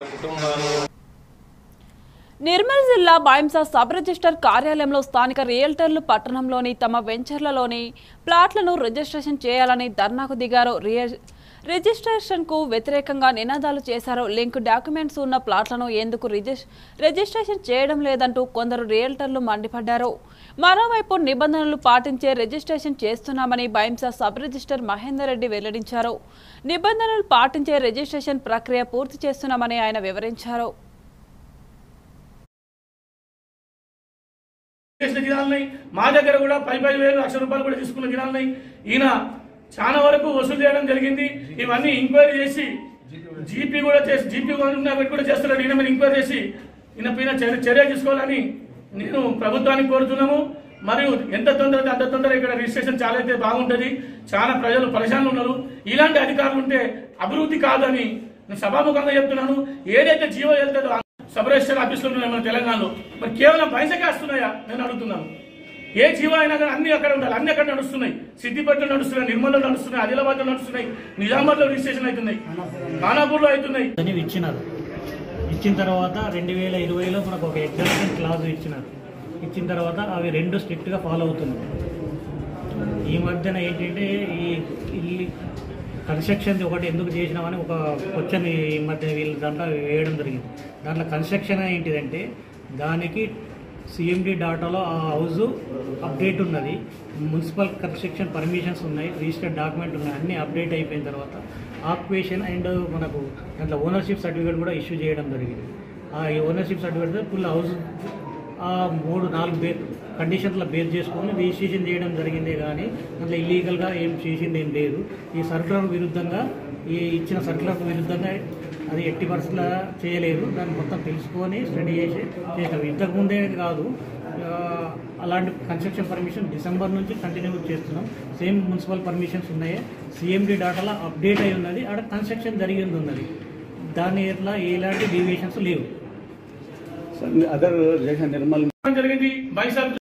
నిర్మల్ జిల్లా బాయింసా sub register కార్యాలయంలో స్థానిక రియల్టర్లు పట్టణంలోని తమ వెంచర్లలోని ప్లాట్లను రిజిస్ట్రేషన్ చేయాలని ధర్నాకు దిగారు రియ- రిజిస్ట్రేషన్కు వ్యతిరేకంగా నినాదాలు చేశారు లింక్ డాక్యుమెంట్స్ ఉన్న ప్లాట్లను ఎందుకు రిజిస్ రిజిస్ట్రేషన్ చేయడం లేదంటూ కొందరు రియల్టర్లు మండిపడ్డారు మరోవైపు నిబంధనలు పాటించే రిజిస్ట్రేషన్ చేస్తున్నామని బైంసా సబ్ రిజిస్టర్ మహేందర్ రెడ్డి వెల్లడించారు నిబంధనలు పాటించే రిజిస్ట్రేషన్ ప్రక్రియ పూర్తి చేస్తున్నామని ఆయన వివరించారు చేసిన దినాలున్నాయి మా దగ్గర కూడా పది పది వేలు లక్ష రూపాయలు కూడా తీసుకున్న దినాలున్నాయి ఈయన చాలా వరకు వసూలు చేయడం జరిగింది ఇవన్నీ ఎంక్వైరీ చేసి జీపీ కూడా చేసి జీపీ కూడా చేస్తున్నాడు ఈయన మీద ఎంక్వైరీ చేసి ఈయన పైన చర్య చర్య తీసుకోవాలని నేను ప్రభుత్వానికి కోరుతున్నాము మరియు ఎంత తొందర అంత తొందర ఇక్కడ రిజిస్ట్రేషన్ చాలా అయితే బాగుంటుంది చాలా ప్రజలు పరిశాన్లు ఉన్నారు ఇలాంటి అధికారులు ఉంటే అభివృద్ధి కాదని నేను సభాముఖంగా చెప్తున్నాను ఏదైతే జీవో వెళ్తుందో సబ్ రిజిస్టర్ ఆఫీసులో ఉన్నాయి మన తెలంగాణలో మరి కేవలం పైసకే వస్తున్నాయా నేను అడుగుతున్నాను ఏ జీవో అయినా కానీ అన్ని అక్కడ ఉండాలి అన్ని అక్కడ నడుస్తున్నాయి సిద్దిపేటలో నడుస్తున్నాయి నిర్మల్లో నడుస్తున్నాయి ఆదిలాబాద్ లో నడుస్తున్నాయి నిజామాబాద్ లో రిజిస్ట్రేషన్ అవుతున్నాయి ఖానాపూర్ లో అవుతున్నాయి అని ఇచ్చినారు ఇచ్చిన తర్వాత రెండు వేల ఇరవైలో మనకు ఒక ఎగ్జామ్షన్ క్లాజ్ ఇచ్చినారు ఇచ్చిన తర్వాత అవి రెండు స్ట్రిక్ట్గా ఫాలో అవుతున్నాయి ఈ మధ్యన ఏంటంటే ఈ ఇల్లు కన్స్ట్రక్షన్ ఒకటి ఎందుకు చేసినామని ఒక క్వశ్చన్ ఈ మధ్య వీళ్ళు దాంట్లో వేయడం జరిగింది దాంట్లో కన్స్ట్రక్షన్ ఏంటిదంటే దానికి సిఎండి డాటాలో ఆ హౌస్ అప్డేట్ ఉన్నది మున్సిపల్ కన్స్ట్రక్షన్ పర్మిషన్స్ ఉన్నాయి రిజిస్టర్డ్ డాక్యుమెంట్ ఉన్నాయి అన్నీ అప్డేట్ అయిపోయిన తర్వాత ఆక్యుపేషన్ అండ్ మనకు దాంట్లో ఓనర్షిప్ సర్టిఫికేట్ కూడా ఇష్యూ చేయడం జరిగింది ఆ ఓనర్షిప్ సర్టిఫికేట్ ఫుల్ హౌస్ ఆ మూడు నాలుగు బే కండిషన్ల బేస్ చేసుకొని రిజిస్ట్రేషన్ చేయడం జరిగిందే కానీ అందులో ఇల్లీగల్గా ఏం చేసింది ఏం లేదు ఈ సర్కులర్ విరుద్ధంగా ఈ ఇచ్చిన సర్కులర్ విరుద్ధంగా అది ఎట్టి పరిస్థితుల్లో చేయలేదు దాన్ని మొత్తం తెలుసుకొని స్టడీ చేసి చేసాం ఇంతకుముందే కాదు ఆ, అలాంటి కన్స్ట్రక్షన్ పర్మిషన్ డిసెంబర్ నుంచి కంటిన్యూ చేస్తున్నాం సేమ్ మున్సిపల్ పర్మిషన్స్ ఉన్నాయి సిఎండి డాటాలో అప్డేట్ అయి ఉన్నది అక్కడ కన్స్ట్రక్షన్ జరిగింది ఉన్నది దాని ఎట్లా ఎలాంటి డీవియేషన్స్ లేవు అదర్ నిర్మల్ జరిగింది బైసాబ్